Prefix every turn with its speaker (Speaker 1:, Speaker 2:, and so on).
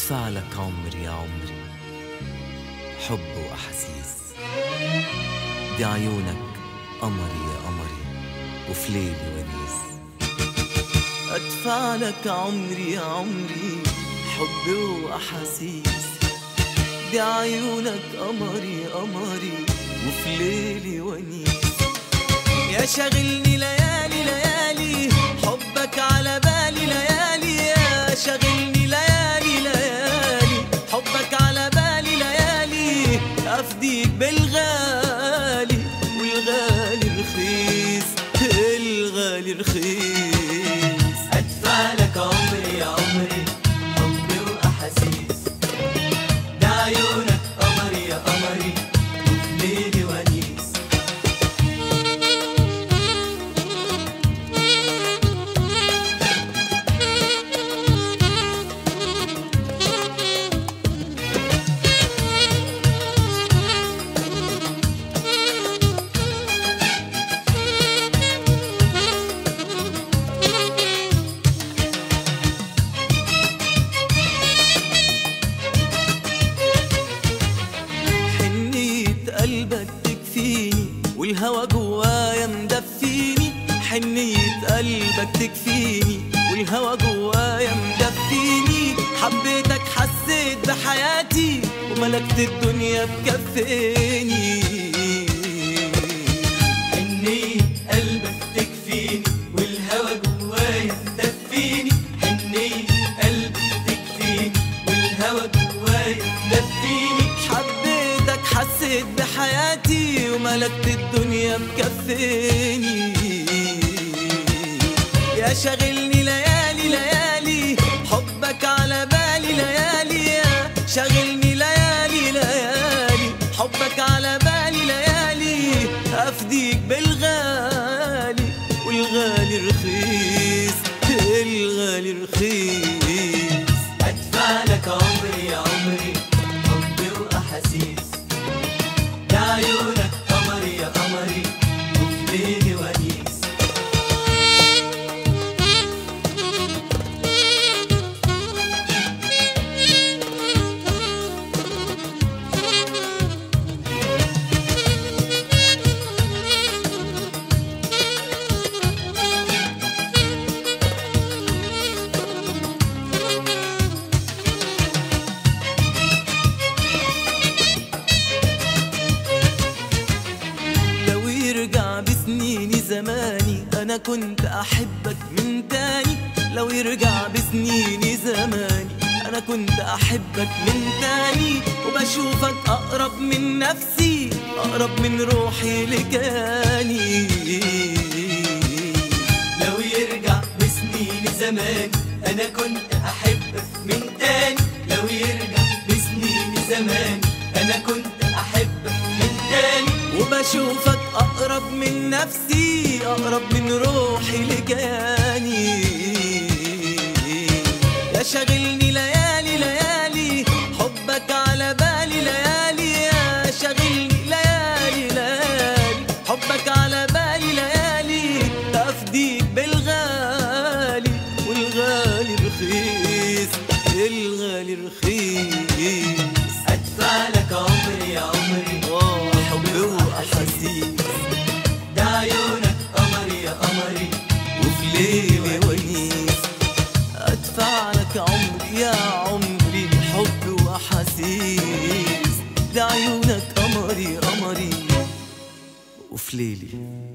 Speaker 1: أدفع لك عمري يا عمري حب وأحاسيس دي عيونك قمري يا قمري وفي ليلي ونيس أدفع لك عمري يا عمري حب وأحاسيس دي عيونك قمري قمري وفي ليلي ونيس يا شاغلني ليالي ليالي حبك على بالي ليالي يا شاغلني ليالي ليالي حبك على بالي ليالي افديك بالغالي والغالي رخيص الغالي رخيص
Speaker 2: أدفع لك عمري يا عمري حبي وأحاسيس ده عيونك قمري يا قمري وفي ليلي ونيس
Speaker 1: حنية قلبك تكفيني والهوى جوايا مدفيني حنية قلبك تكفيني والهوى جوايا مدفيني حبيتك حسيت بحياتي وملكت الدنيا بكفيني
Speaker 2: حنية قلبك تكفيني والهوى جوايا مدفيني حنية قلبك تكفيني والهوى جوايا مدفيني
Speaker 1: حبيتك حسيت بحياتي وملكت الدنيا مكفيني يا شاغلني ليالي ليالي حبك على بالي ليالي يا شاغلني ليالي ليالي حبك على بالي ليالي افديك بالغالي والغالي رخيص الغالي رخيص
Speaker 2: أدفع لك عمري يا عمري حبي وأحاسيس ده عيونك قمري يا قمري وفي ليلي ونيس
Speaker 1: لو يرجع بسنيني زماني انا كنت احبك من تاني لو يرجع بسنيني زماني انا كنت احبك من تاني وبشوفك اقرب من نفسي اقرب من روحي لكياني
Speaker 2: لو يرجع بسنين زمان انا كنت احبك من تاني لو يرجع بسنين زمان انا كنت احبك من تاني
Speaker 1: وبشوفك اقرب من نفسي اقرب من روحي لكياني يا شاغلني ليالي ليالي حبك على بالي ليالي يا شاغلني ليالي ليالي حبك على بالي ليالي افديك بالغالي والغالي رخيص الغالي رخيص
Speaker 2: ادفع لك عمري يا عمري
Speaker 1: آه، حب واحاسيس
Speaker 2: ده عيونك قمري يا قمري
Speaker 1: وفي ليلي ونيس ادفع لك عمري يا عمري حب واحاسيس ده عيونك قمري قمري وفي ليلي